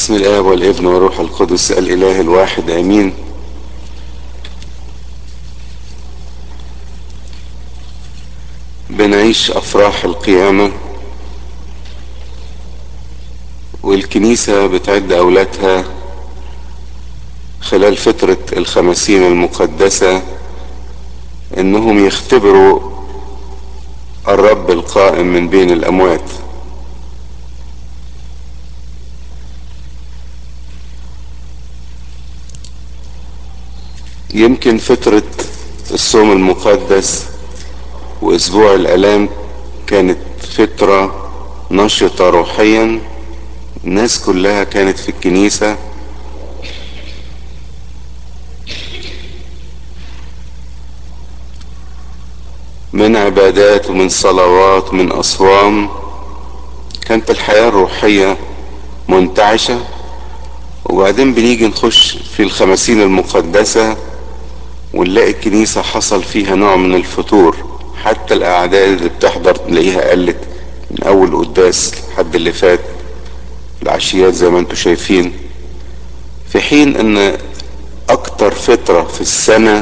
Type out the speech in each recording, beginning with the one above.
بسم الآب والابن والروح القدس الإله الواحد آمين بنعيش أفراح القيامة والكنيسة بتعد أولادها خلال فترة الخمسين المقدسة إنهم يختبروا الرب القائم من بين الأموات يمكن فترة الصوم المقدس واسبوع الالام كانت فترة نشطة روحيا الناس كلها كانت في الكنيسة من عبادات ومن صلوات ومن اصوام كانت الحياة الروحية منتعشة وبعدين بنيجي نخش في الخمسين المقدسة ونلاقي الكنيسة حصل فيها نوع من الفتور حتى الأعداد اللي بتحضر تلاقيها قلت من أول قداس لحد اللي فات العشيات زي ما انتم شايفين في حين ان أكتر فترة في السنة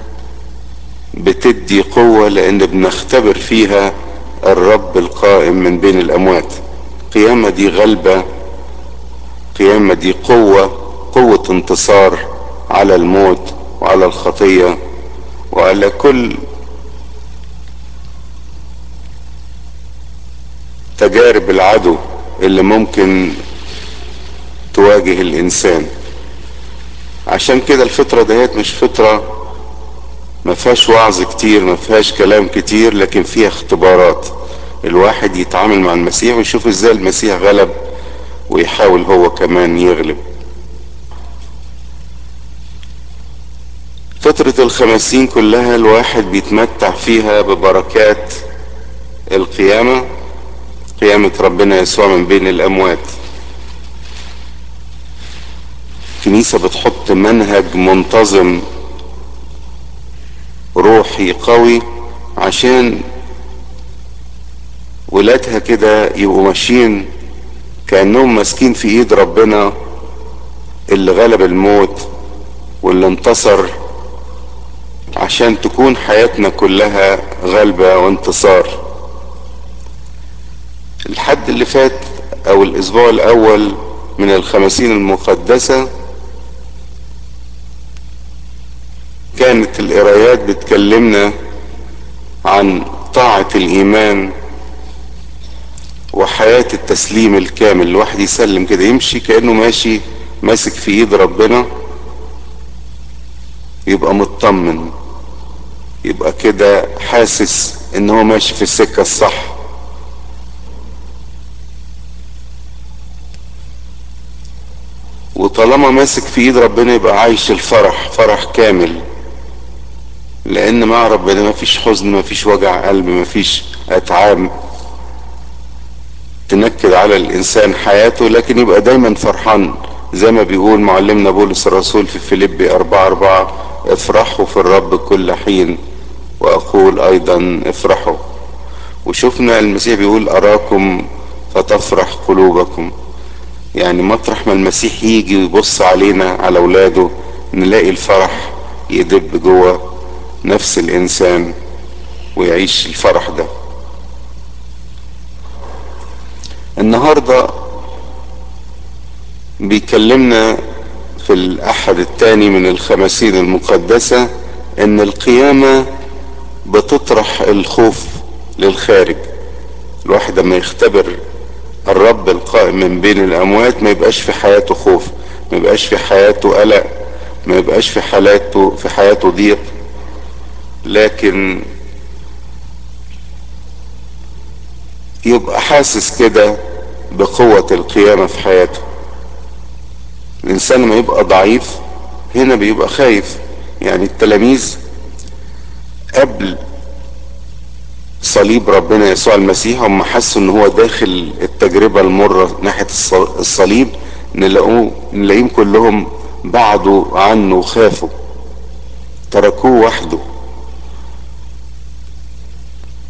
بتدي قوة لأن بنختبر فيها الرب القائم من بين الأموات قيامة دي غلبة قيامة دي قوة قوة انتصار على الموت وعلى الخطية وعلى كل تجارب العدو اللي ممكن تواجه الانسان عشان كده الفترة ديت مش فترة ما فيهاش وعظ كتير ما فيهاش كلام كتير لكن فيها اختبارات الواحد يتعامل مع المسيح ويشوف ازاي المسيح غلب ويحاول هو كمان يغلب فترة الخمسين كلها الواحد بيتمتع فيها ببركات القيامة قيامة ربنا يسوع من بين الأموات الكنيسة بتحط منهج منتظم روحي قوي عشان ولادها كده يبقوا ماشيين كأنهم ماسكين في ايد ربنا اللي غلب الموت واللي انتصر عشان تكون حياتنا كلها غلبة وانتصار الحد اللي فات او الاسبوع الاول من الخمسين المقدسة كانت القرايات بتكلمنا عن طاعة الايمان وحياة التسليم الكامل الواحد يسلم كده يمشي كأنه ماشي ماسك في ايد ربنا يبقى مطمن يبقى كده حاسس ان هو ماشي في السكة الصح وطالما ماسك في ايد ربنا يبقى عايش الفرح فرح كامل لان مع ربنا ما فيش حزن ما فيش وجع قلب ما فيش اتعاب تنكد على الانسان حياته لكن يبقى دايما فرحان زي ما بيقول معلمنا بولس الرسول في فيليبي أربعة أربعة افرحوا في الرب كل حين وأقول أيضا افرحوا وشفنا المسيح بيقول أراكم فتفرح قلوبكم يعني مطرح ما المسيح يجي ويبص علينا على أولاده نلاقي الفرح يدب جوه نفس الإنسان ويعيش الفرح ده النهارده بيكلمنا في الأحد الثاني من الخمسين المقدسة إن القيامة بتطرح الخوف للخارج الواحد لما يختبر الرب القائم من بين الأموات ما يبقاش في حياته خوف ما يبقاش في حياته قلق ما يبقاش في حالاته في حياته ضيق لكن يبقى حاسس كده بقوة القيامة في حياته الانسان لما يبقى ضعيف هنا بيبقى خايف يعني التلاميذ قبل صليب ربنا يسوع المسيح هم حسوا ان هو داخل التجربة المرة ناحية الصليب نلاقوه نلاقيهم كلهم بعدوا عنه وخافوا تركوه وحده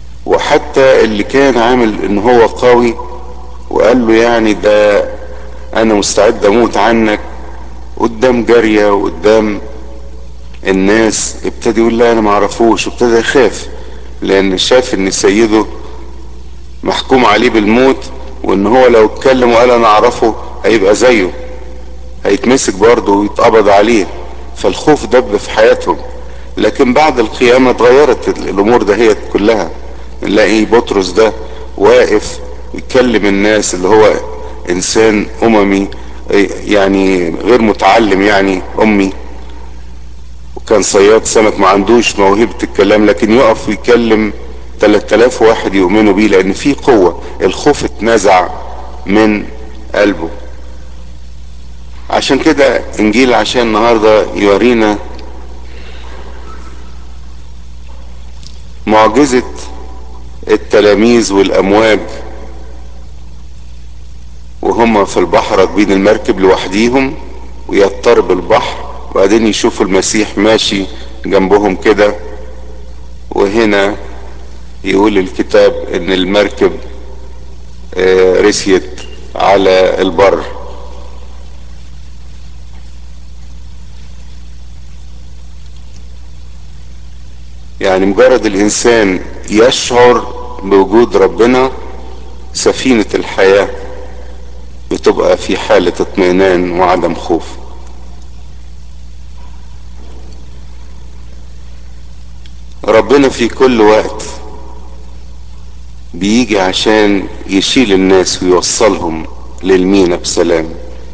وحتى اللي كان عامل ان هو قوي وقال له يعني ده انا مستعد اموت عنك قدام جارية وقدام الناس ابتدى يقول لا انا معرفوش وابتدى يخاف لان شاف ان سيده محكوم عليه بالموت وان هو لو اتكلم وقال انا اعرفه هيبقى زيه هيتمسك برضه ويتقبض عليه فالخوف دب في حياتهم لكن بعد القيامة اتغيرت الامور دهيت كلها نلاقي بطرس ده واقف يكلم الناس اللي هو انسان اممي يعني غير متعلم يعني امي وكان صياد سمك ما عندوش موهبة الكلام لكن يقف ويكلم 3000 واحد يؤمنوا بيه لان في قوة الخوف اتنزع من قلبه عشان كده انجيل عشان النهاردة يورينا معجزة التلاميذ والامواج وهم في البحر راكبين المركب لوحديهم ويضطرب البحر وبعدين يشوفوا المسيح ماشي جنبهم كده وهنا يقول الكتاب ان المركب رسيت على البر يعني مجرد الانسان يشعر بوجود ربنا سفينة الحياة بتبقى في حالة اطمئنان وعدم خوف ربنا في كل وقت بيجي عشان يشيل الناس ويوصلهم للمينا بسلام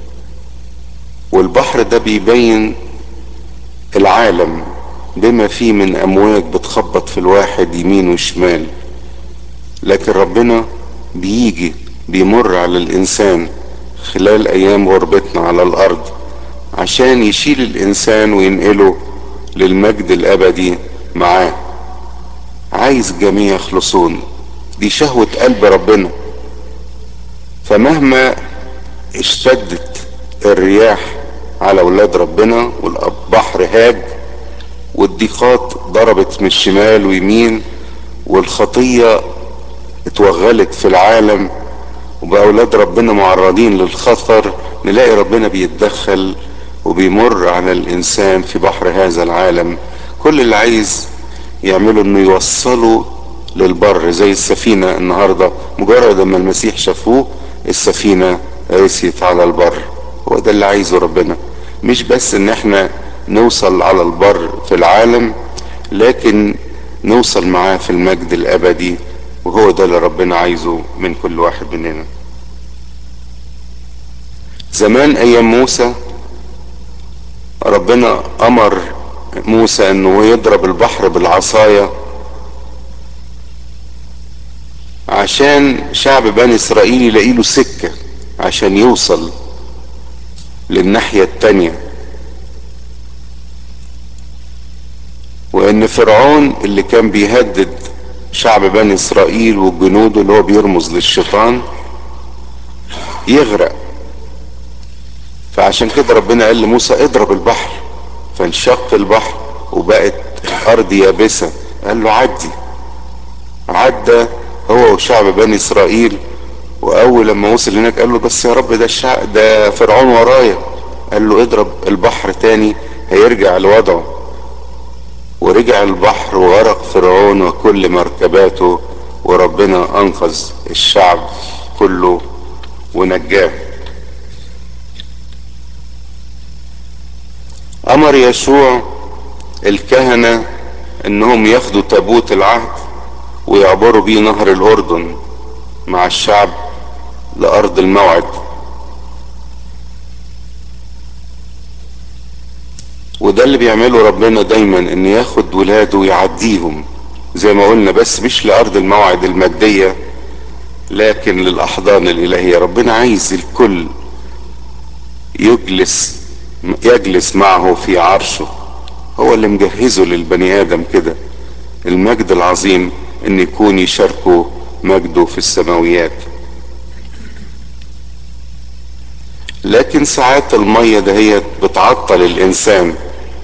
والبحر ده بيبين العالم بما فيه من امواج بتخبط في الواحد يمين وشمال لكن ربنا بيجي بيمر على الانسان خلال ايام غربتنا على الارض عشان يشيل الانسان وينقله للمجد الابدي معاه عايز الجميع يخلصون دي شهوة قلب ربنا فمهما اشتدت الرياح على اولاد ربنا والبحر هاج والضيقات ضربت من الشمال ويمين والخطية اتوغلت في العالم وبقى اولاد ربنا معرضين للخطر نلاقي ربنا بيتدخل وبيمر على الانسان في بحر هذا العالم كل اللي عايز يعمله انه يوصله للبر زي السفينة النهاردة مجرد ما المسيح شافوه السفينة رسيت على البر هو ده اللي عايزه ربنا مش بس ان احنا نوصل على البر في العالم لكن نوصل معاه في المجد الابدي وهو ده اللي ربنا عايزه من كل واحد مننا زمان ايام موسى ربنا امر موسى انه يضرب البحر بالعصاية عشان شعب بني اسرائيل يلاقي له سكة عشان يوصل للناحية التانية وان فرعون اللي كان بيهدد شعب بني اسرائيل وجنوده اللي هو بيرمز للشيطان يغرق فعشان كده ربنا قال لموسى اضرب البحر فانشق البحر وبقت الارض يابسة قال له عدي عدى هو وشعب بني اسرائيل واول لما وصل هناك قال له بس يا رب ده الشعب ده فرعون ورايا قال له اضرب البحر تاني هيرجع لوضعه ورجع البحر وغرق فرعون وكل مركباته وربنا انقذ الشعب كله ونجاه امر يشوع الكهنة انهم ياخدوا تابوت العهد ويعبروا بيه نهر الاردن مع الشعب لارض الموعد وده اللي بيعمله ربنا دايما ان ياخد ولاده ويعديهم زي ما قلنا بس مش لارض الموعد المادية لكن للاحضان الالهية ربنا عايز الكل يجلس يجلس معه في عرشه هو اللي مجهزه للبني ادم كده المجد العظيم ان يكون يشاركوا مجده في السماويات لكن ساعات المية دهيت بتعطل الانسان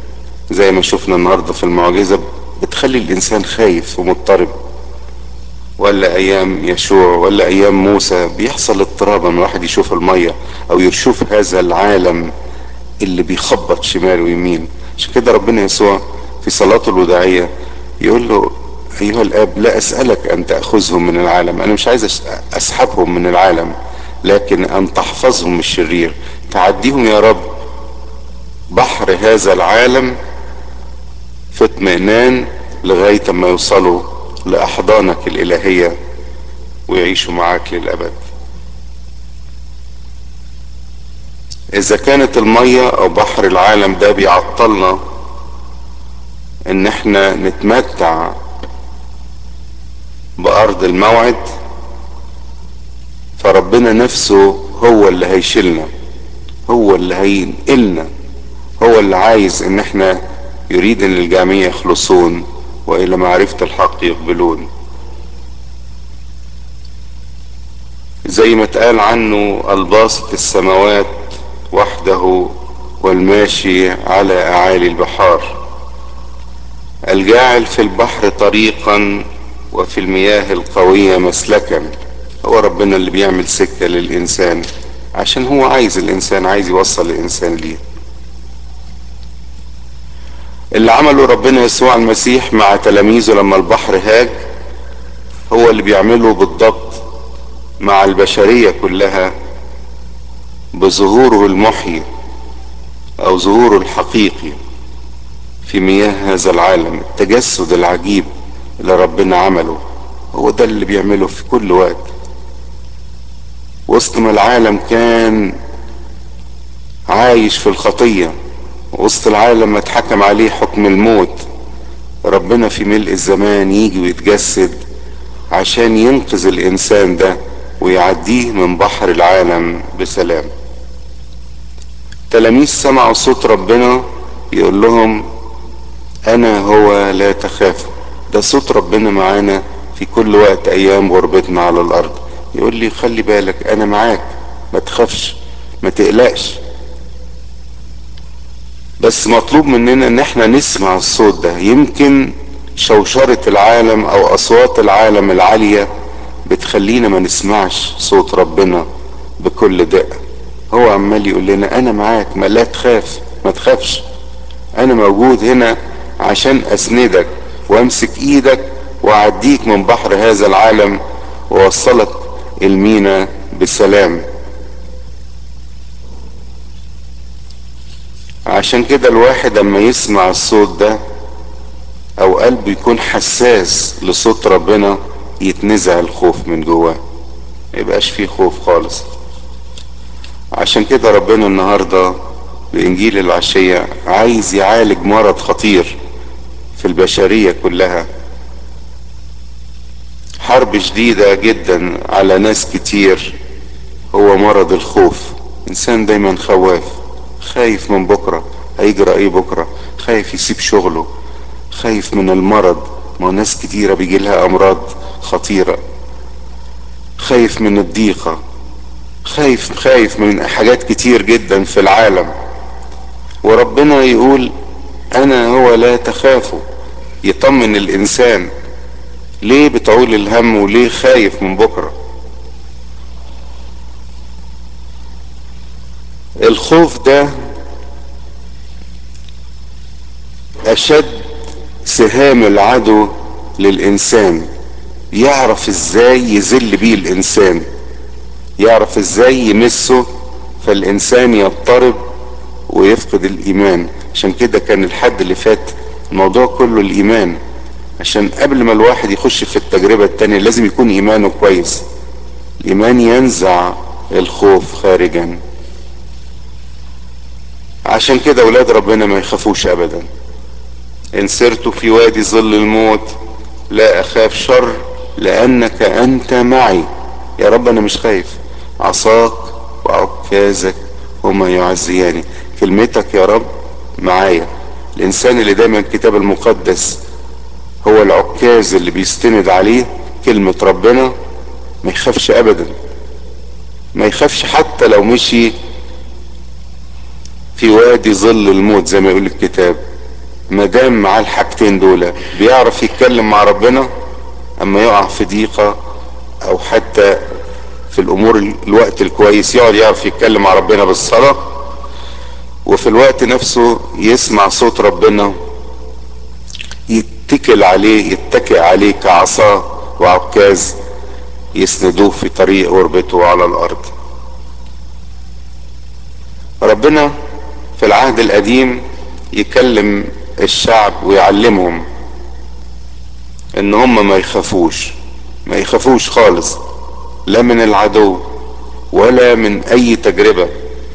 زي ما شفنا النهاردة في المعجزة بتخلي الانسان خايف ومضطرب ولا ايام يشوع ولا ايام موسى بيحصل اضطراب ان واحد يشوف المية او يشوف هذا العالم اللي بيخبط شمال ويمين عشان كده ربنا يسوع في صلاته الوداعية يقول له ايها الاب لا اسألك ان تأخذهم من العالم انا مش عايز اسحبهم من العالم لكن ان تحفظهم من الشرير تعديهم يا رب بحر هذا العالم في اطمئنان لغاية ما يوصلوا لأحضانك الإلهية ويعيشوا معاك للأبد إذا كانت المية أو بحر العالم ده بيعطلنا إن إحنا نتمتع بأرض الموعد فربنا نفسه هو اللي هيشيلنا هو اللي هينقلنا هو اللي عايز ان احنا يريد ان الجميع يخلصون والى معرفة الحق يقبلون زي ما اتقال عنه الباسط السماوات وحده والماشي على اعالي البحار الجاعل في البحر طريقا وفي المياه القوية مسلكا هو ربنا اللي بيعمل سكة للإنسان عشان هو عايز الإنسان عايز يوصل الإنسان ليه اللي عمله ربنا يسوع المسيح مع تلاميذه لما البحر هاج هو اللي بيعمله بالضبط مع البشرية كلها بظهوره المحيي او ظهوره الحقيقي في مياه هذا العالم التجسد العجيب اللي ربنا عمله هو ده اللي بيعمله في كل وقت وسط ما العالم كان عايش في الخطيه وسط العالم ما اتحكم عليه حكم الموت ربنا في ملء الزمان يجي ويتجسد عشان ينقذ الانسان ده ويعديه من بحر العالم بسلام تلاميذ سمعوا صوت ربنا يقول لهم انا هو لا تخافوا ده صوت ربنا معانا في كل وقت ايام غربتنا على الارض يقول لي خلي بالك انا معاك ما تخافش ما تقلقش بس مطلوب مننا ان احنا نسمع الصوت ده يمكن شوشرة العالم او اصوات العالم العالية بتخلينا ما نسمعش صوت ربنا بكل دقة هو عمال يقول لنا انا معاك ما لا تخاف ما تخافش انا موجود هنا عشان اسندك وامسك ايدك واعديك من بحر هذا العالم واوصلك المينا بسلام عشان كده الواحد اما يسمع الصوت ده او قلبه يكون حساس لصوت ربنا يتنزع الخوف من جواه ما يبقاش فيه خوف خالص عشان كده ربنا النهارده بانجيل العشيه عايز يعالج مرض خطير في البشريه كلها حرب شديده جدا على ناس كتير هو مرض الخوف انسان دايما خواف خايف من بكره هيجرى ايه بكره خايف يسيب شغله خايف من المرض ما ناس كتيرة بيجي لها امراض خطيرة خايف من الضيقة خايف خايف من حاجات كتير جدا في العالم وربنا يقول انا هو لا تخافوا يطمن الانسان ليه بتعول الهم وليه خايف من بكره الخوف ده اشد سهام العدو للانسان يعرف ازاي يذل بيه الانسان يعرف ازاي يمسه فالانسان يضطرب ويفقد الايمان عشان كده كان الحد اللي فات الموضوع كله الايمان عشان قبل ما الواحد يخش في التجربة التانية لازم يكون ايمانه كويس الايمان ينزع الخوف خارجا عشان كده اولاد ربنا ما يخافوش ابدا ان سرت في وادي ظل الموت لا اخاف شر لانك انت معي يا رب انا مش خايف عصاك وعكازك هما يعزياني كلمتك يا رب معايا الانسان اللي دايما الكتاب المقدس هو العكاز اللي بيستند عليه كلمة ربنا ما يخافش ابدا ما يخافش حتى لو مشي في وادي ظل الموت زي ما يقول الكتاب ما دام معاه الحاجتين دول بيعرف يتكلم مع ربنا اما يقع في ضيقة او حتى في الامور الوقت الكويس يقعد يعرف يتكلم مع ربنا بالصلاة وفي الوقت نفسه يسمع صوت ربنا يتكل عليه يتكئ عليه كعصا وعكاز يسندوه في طريق غربته على الارض ربنا في العهد القديم يكلم الشعب ويعلمهم ان هم ما يخافوش ما يخافوش خالص لا من العدو ولا من اي تجربة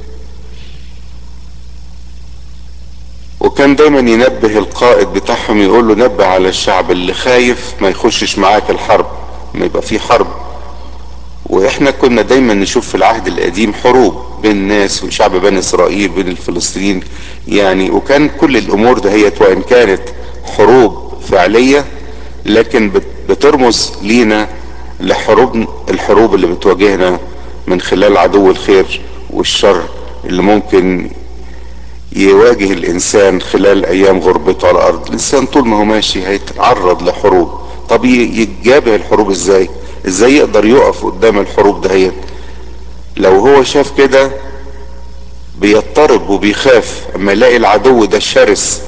وكان دايما ينبه القائد بتاعهم يقول له نبه على الشعب اللي خايف ما يخشش معاك الحرب ما يبقى في حرب واحنا كنا دايما نشوف في العهد القديم حروب بين الناس وشعب بني اسرائيل بين الفلسطينيين يعني وكان كل الامور دهيت وان كانت حروب فعلية لكن بترمز لينا لحروب الحروب اللي بتواجهنا من خلال عدو الخير والشر اللي ممكن يواجه الانسان خلال ايام غربته على الارض الانسان طول ما هو ماشي هيتعرض لحروب طب يتجابه الحروب ازاي ازاي يقدر يقف قدام الحروب دهيت لو هو شاف كده بيضطرب وبيخاف اما يلاقي العدو ده شرس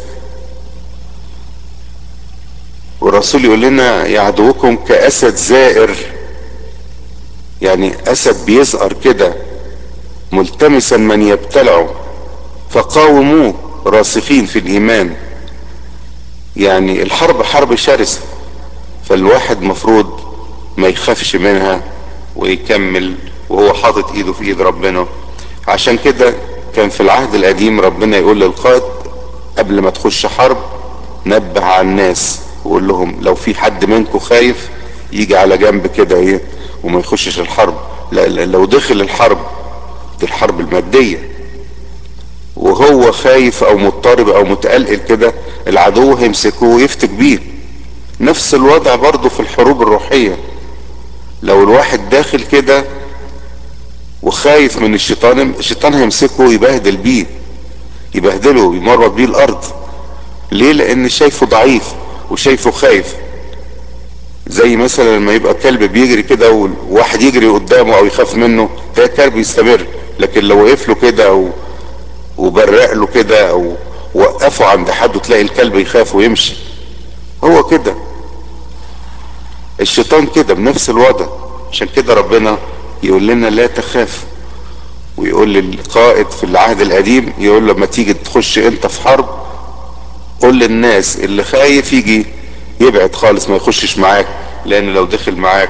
والرسول يقول لنا يعدوكم كأسد زائر يعني أسد بيزقر كده ملتمسا من يبتلعه فقاوموه راسخين في الإيمان يعني الحرب حرب شرسة فالواحد مفروض ما يخافش منها ويكمل وهو حاطط ايده في ايد ربنا عشان كده كان في العهد القديم ربنا يقول للقائد قبل ما تخش حرب نبه على الناس وقول لهم لو في حد منكم خايف يجي على جنب كده ايه وما يخشش الحرب لا لو دخل الحرب دي الحرب المادية وهو خايف او مضطرب او متقلقل كده العدو هيمسكه ويفتك بيه نفس الوضع برضه في الحروب الروحية لو الواحد داخل كده وخايف من الشيطان الشيطان هيمسكه ويبهدل بيه يبهدله ويمرض بيه الارض ليه لان شايفه ضعيف وشايفه خايف زي مثلا لما يبقى كلب بيجري كده وواحد يجري قدامه او يخاف منه ده كلب يستمر لكن لو وقف له كده او وبرق له كده او وقفه عند حد وتلاقي الكلب يخاف ويمشي هو كده الشيطان كده بنفس الوضع عشان كده ربنا يقول لنا لا تخاف ويقول للقائد في العهد القديم يقول لما تيجي تخش انت في حرب قول للناس اللي خايف يجي يبعد خالص ما يخشش معاك لان لو دخل معاك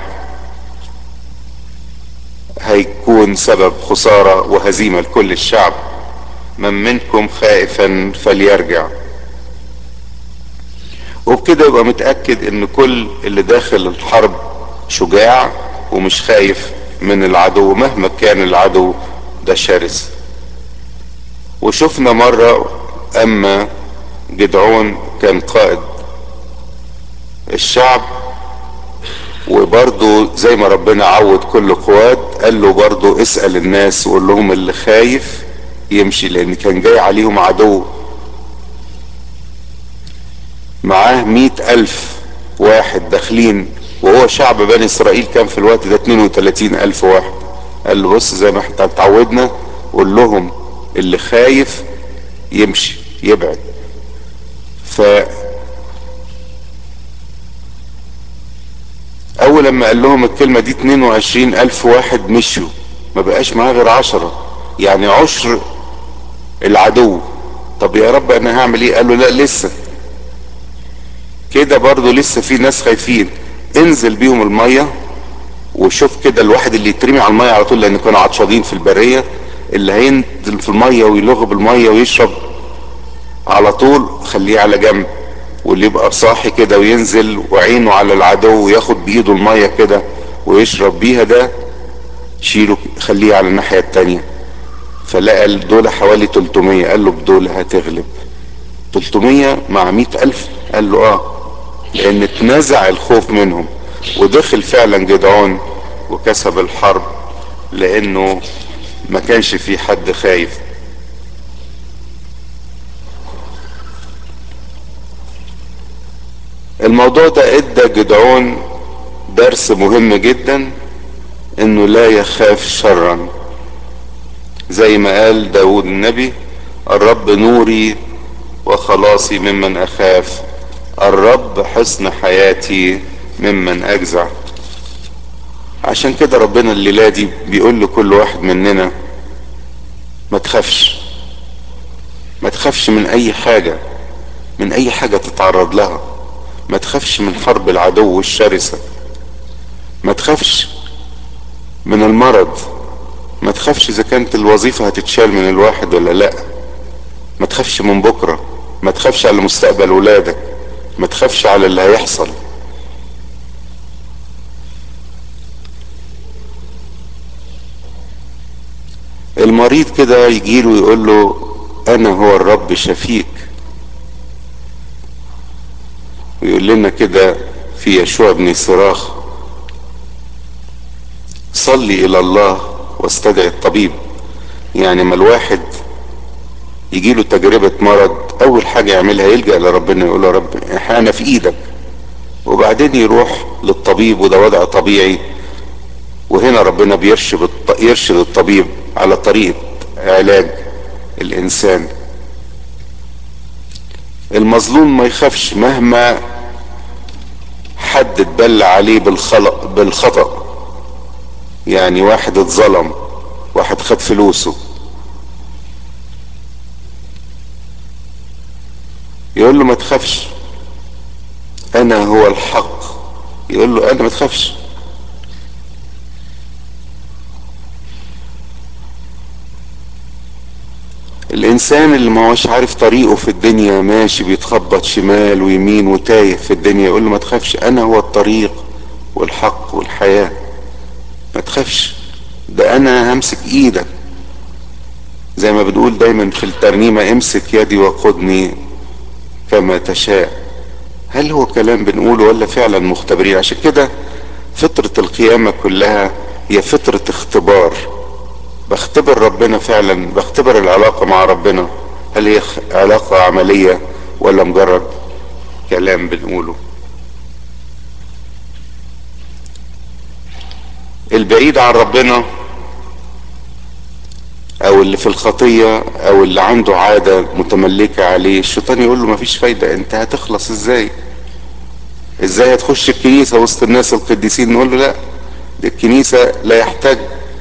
هيكون سبب خسارة وهزيمة لكل الشعب من منكم خائفا فليرجع وبكده يبقى متأكد ان كل اللي داخل الحرب شجاع ومش خايف من العدو مهما كان العدو ده شرس وشفنا مرة اما جدعون كان قائد الشعب وبرضه زي ما ربنا عود كل قواد قال له برضه اسأل الناس وقول لهم اللي خايف يمشي لان كان جاي عليهم عدو معاه مئة الف واحد داخلين وهو شعب بني اسرائيل كان في الوقت ده 32 الف واحد قال له بص زي ما احنا اتعودنا قول لهم اللي خايف يمشي يبعد ف اول لما قال لهم الكلمة دي 22 الف واحد مشوا ما بقاش معاه غير عشرة يعني عشر العدو طب يا رب انا هعمل ايه قال له لا لسه كده برضو لسه في ناس خايفين انزل بيهم المية وشوف كده الواحد اللي يترمي على المية على طول لان كانوا عطشانين في البرية اللي هينزل في المية ويلغ بالمية ويشرب على طول خليه على جنب واللي يبقى صاحي كده وينزل وعينه على العدو وياخد بايده المية كده ويشرب بيها ده شيله خليه على الناحية التانية فلقى دول حوالي 300 قال له بدول هتغلب 300 مع 100 ألف قال له اه لان اتنزع الخوف منهم ودخل فعلا جدعون وكسب الحرب لانه ما كانش في حد خايف الموضوع ده ادى جدعون درس مهم جدا انه لا يخاف شرا زي ما قال داود النبي الرب نوري وخلاصي ممن اخاف الرب حصن حياتي ممن اجزع عشان كده ربنا الليلة دي بيقول لكل واحد مننا ما تخافش ما تخافش من اي حاجة من اي حاجة تتعرض لها ما تخافش من حرب العدو الشرسة ما تخافش من المرض ما تخافش اذا كانت الوظيفة هتتشال من الواحد ولا لا ما تخافش من بكرة ما تخافش على مستقبل ولادك ما تخافش على اللي هيحصل المريض كده يجيله يقول له انا هو الرب شفيك ويقول لنا كده في يشوع بن صراخ صلي الى الله واستدعي الطبيب يعني ما الواحد يجيله تجربة مرض اول حاجة يعملها يلجأ لربنا يقول له رب انا في ايدك وبعدين يروح للطبيب وده وضع طبيعي وهنا ربنا بيرشد يرشد الطبيب على طريقة علاج الانسان المظلوم ما يخافش مهما حد اتبلى عليه بالخلق بالخطأ يعني واحد اتظلم واحد خد فلوسه يقول له ما تخافش انا هو الحق يقول له انا ما تخافش الانسان اللي ما هوش عارف طريقه في الدنيا ماشي بيتخبط شمال ويمين وتايه في الدنيا يقول له ما تخافش انا هو الطريق والحق والحياة ما تخافش ده انا همسك ايدك زي ما بنقول دايما في الترنيمة امسك يدي وقودني كما تشاء هل هو كلام بنقوله ولا فعلا مختبرين عشان كده فطرة القيامة كلها هي فطرة اختبار بختبر ربنا فعلا بختبر العلاقة مع ربنا هل هي علاقة عملية ولا مجرد كلام بنقوله البعيد عن ربنا او اللي في الخطية او اللي عنده عادة متملكة عليه الشيطان يقول له مفيش فايدة انت هتخلص ازاي ازاي هتخش الكنيسة وسط الناس القديسين نقول له لا دي الكنيسة لا يحتاج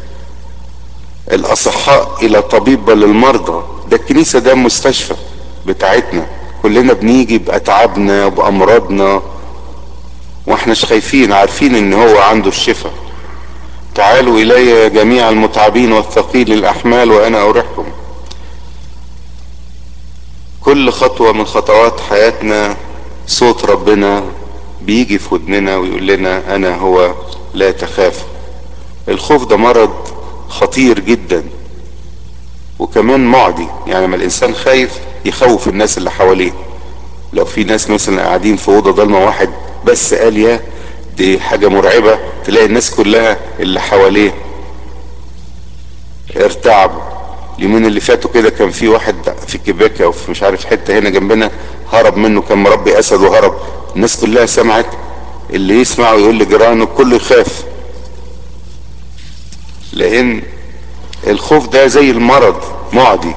الاصحاء الى طبيب بل المرضى ده الكنيسة ده مستشفى بتاعتنا كلنا بنيجي باتعابنا بامراضنا واحناش خايفين عارفين ان هو عنده الشفاء تعالوا الي جميع المتعبين والثقيل الاحمال وانا اريحكم كل خطوة من خطوات حياتنا صوت ربنا بيجي في ودننا ويقول لنا انا هو لا تخاف الخوف ده مرض خطير جدا وكمان معدي يعني لما الانسان خايف يخوف الناس اللي حواليه لو في ناس مثلا قاعدين في اوضه ضلمه واحد بس قال يا دي حاجه مرعبه تلاقي الناس كلها اللي حواليه ارتعبوا اليومين اللي فاتوا كده كان في واحد في كيبيك او في مش عارف حته هنا جنبنا هرب منه كان مربي اسد وهرب الناس كلها سمعت اللي يسمع ويقول لجيرانه الكل يخاف لان الخوف ده زي المرض معدي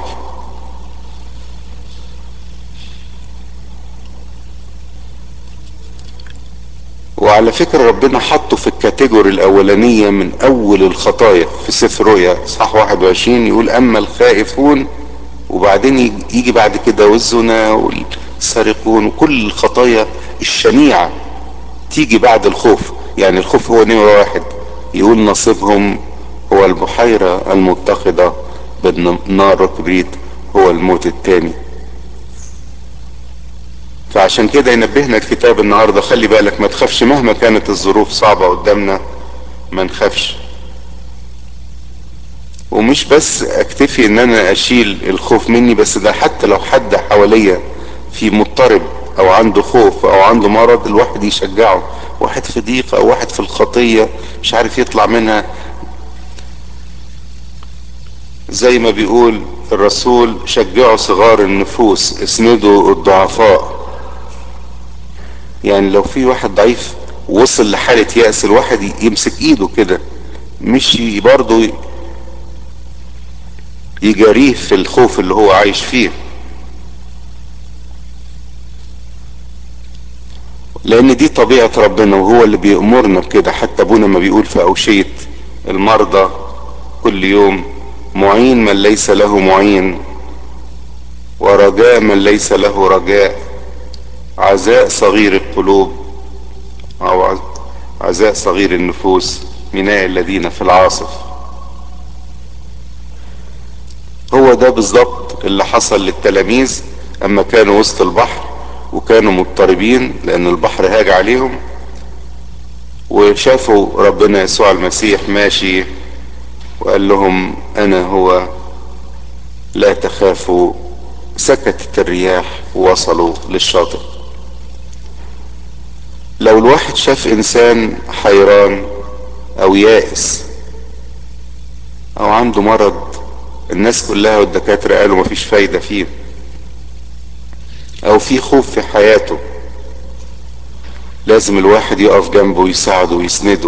وعلى فكرة ربنا حطه في الكاتيجوري الأولانية من أول الخطايا في سفر رؤيا صح 21 يقول أما الخائفون وبعدين يجي بعد كده والزنا والسارقون وكل الخطايا الشنيعة تيجي بعد الخوف يعني الخوف هو نمرة واحد يقول نصيبهم هو البحيرة المتقدة بالنار وكبريت هو الموت التاني فعشان كده ينبهنا الكتاب النهارده خلي بالك ما تخافش مهما كانت الظروف صعبة قدامنا ما نخافش ومش بس اكتفي ان انا اشيل الخوف مني بس ده حتى لو حد حواليا في مضطرب او عنده خوف او عنده مرض الواحد يشجعه واحد في ضيق او واحد في الخطية مش عارف يطلع منها زي ما بيقول الرسول شجعوا صغار النفوس اسندوا الضعفاء يعني لو في واحد ضعيف وصل لحالة يأس الواحد يمسك ايده كده مش برضه يجاريه في الخوف اللي هو عايش فيه لان دي طبيعة ربنا وهو اللي بيأمرنا بكده حتى ابونا ما بيقول في اوشية المرضى كل يوم معين من ليس له معين ورجاء من ليس له رجاء عزاء صغير القلوب او عزاء صغير النفوس ميناء الذين في العاصف هو ده بالظبط اللي حصل للتلاميذ اما كانوا وسط البحر وكانوا مضطربين لان البحر هاج عليهم وشافوا ربنا يسوع المسيح ماشي وقال لهم انا هو لا تخافوا سكتت الرياح ووصلوا للشاطئ لو الواحد شاف انسان حيران او يائس او عنده مرض الناس كلها والدكاترة قالوا مفيش فايدة فيه او في خوف في حياته لازم الواحد يقف جنبه ويساعده ويسنده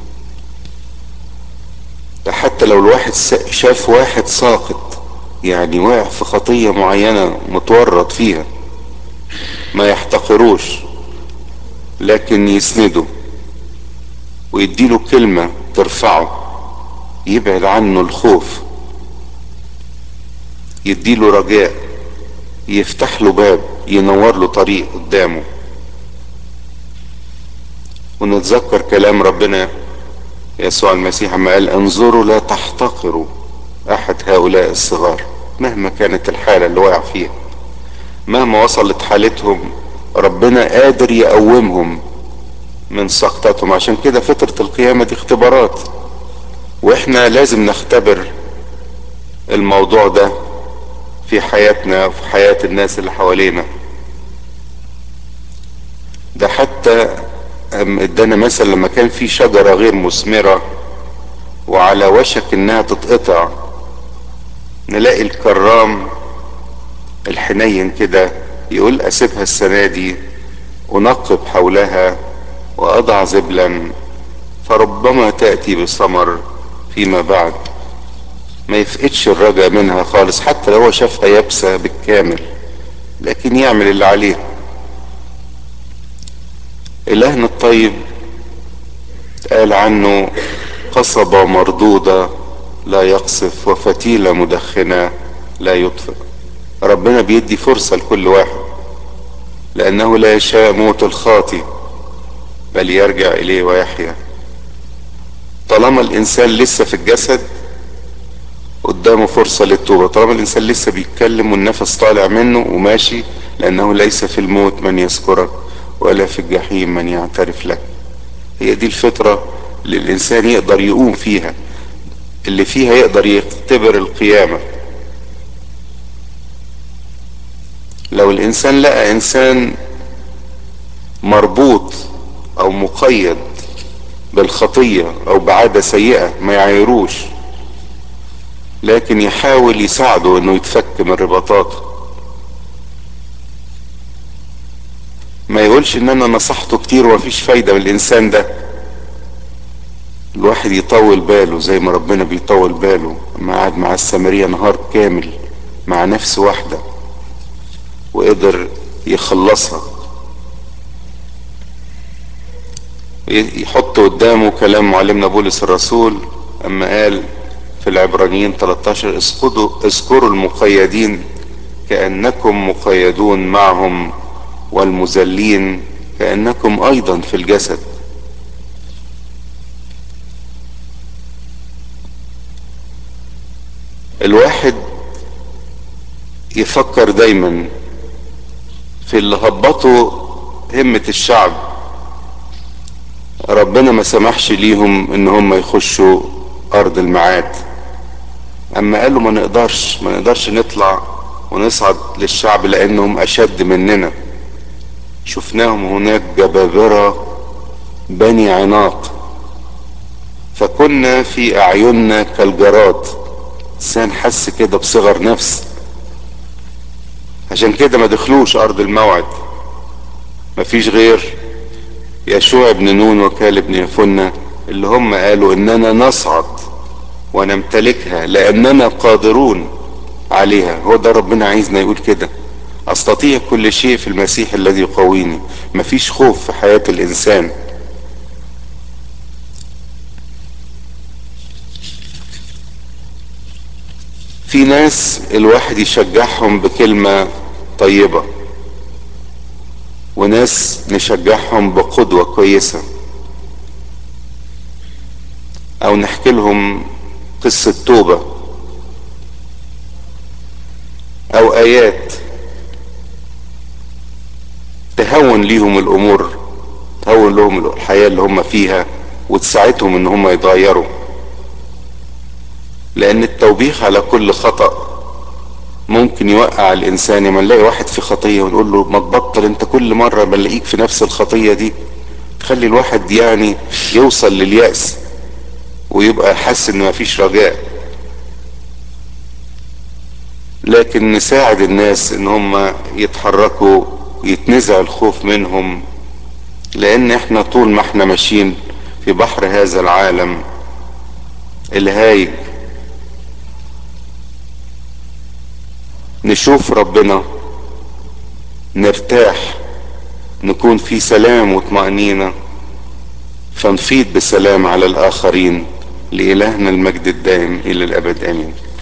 ده حتى لو الواحد شاف واحد ساقط يعني واقع في خطية معينة متورط فيها ما يحتقروش لكن يسنده ويديله كلمة ترفعه يبعد عنه الخوف يديله رجاء يفتح له باب ينور له طريق قدامه ونتذكر كلام ربنا يسوع المسيح ما قال انظروا لا تحتقروا احد هؤلاء الصغار مهما كانت الحالة اللي وقع فيها مهما وصلت حالتهم ربنا قادر يقومهم من سقطتهم عشان كده فترة القيامة دي اختبارات واحنا لازم نختبر الموضوع ده في حياتنا وفي حياة الناس اللي حوالينا ده حتى ادانا مثل لما كان في شجرة غير مثمرة وعلى وشك انها تتقطع نلاقي الكرام الحنين كده يقول اسيبها السنة دي انقب حولها واضع زبلا فربما تأتي بثمر فيما بعد ما يفقدش الرجاء منها خالص حتى لو هو شافها يابسة بالكامل لكن يعمل اللي عليه إلهنا الطيب قال عنه قصبة مردودة لا يقصف وفتيلة مدخنة لا يطفئ ربنا بيدي فرصة لكل واحد لأنه لا يشاء موت الخاطي بل يرجع إليه ويحيا طالما الإنسان لسه في الجسد قدامه فرصة للتوبة طالما الإنسان لسه بيتكلم والنفس طالع منه وماشي لأنه ليس في الموت من يذكرك ولا في الجحيم من يعترف لك هي دي الفطرة اللي الإنسان يقدر يقوم فيها اللي فيها يقدر يختبر القيامة لو الإنسان لقى إنسان مربوط أو مقيد بالخطية أو بعادة سيئة ما يعايروش لكن يحاول يساعده انه يتفك من رباطاته ما يقولش ان انا نصحته كتير ومفيش فايدة من الانسان ده الواحد يطول باله زي ما ربنا بيطول باله اما قعد مع السامرية نهار كامل مع نفس واحدة وقدر يخلصها يحط قدامه كلام معلمنا بولس الرسول اما قال في العبرانيين 13 اسقطوا اذكروا المقيدين كأنكم مقيدون معهم والمذلين كأنكم أيضا في الجسد الواحد يفكر دايما في اللي هبطوا همة الشعب ربنا ما سمحش ليهم ان هم يخشوا ارض المعاد اما قالوا ما نقدرش ما نقدرش نطلع ونصعد للشعب لانهم اشد مننا شفناهم هناك جبابرة بني عناق فكنا في اعيننا كالجراد انسان حس كده بصغر نفس عشان كده ما دخلوش ارض الموعد مفيش غير يشوع بن نون وكالب بن يفنة اللي هم قالوا اننا نصعد ونمتلكها لاننا قادرون عليها هو ده ربنا عايزنا يقول كده استطيع كل شيء في المسيح الذي يقويني مفيش خوف في حياة الانسان في ناس الواحد يشجعهم بكلمة طيبة وناس نشجعهم بقدوة كويسة او نحكي لهم قصة توبة او ايات تهون ليهم الامور تهون لهم الحياة اللي هم فيها وتساعدهم ان هم يتغيروا لان التوبيخ على كل خطأ ممكن يوقع الانسان لما نلاقي واحد في خطية ونقول له ما تبطل انت كل مرة بنلاقيك في نفس الخطية دي تخلي الواحد يعني يوصل لليأس ويبقى حاسس ان مفيش رجاء لكن نساعد الناس ان هم يتحركوا يتنزع الخوف منهم لان احنا طول ما احنا ماشيين في بحر هذا العالم الهايج نشوف ربنا نرتاح نكون في سلام وطمأنينة فنفيض بسلام على الآخرين لإلهنا المجد الدائم إلى الأبد آمين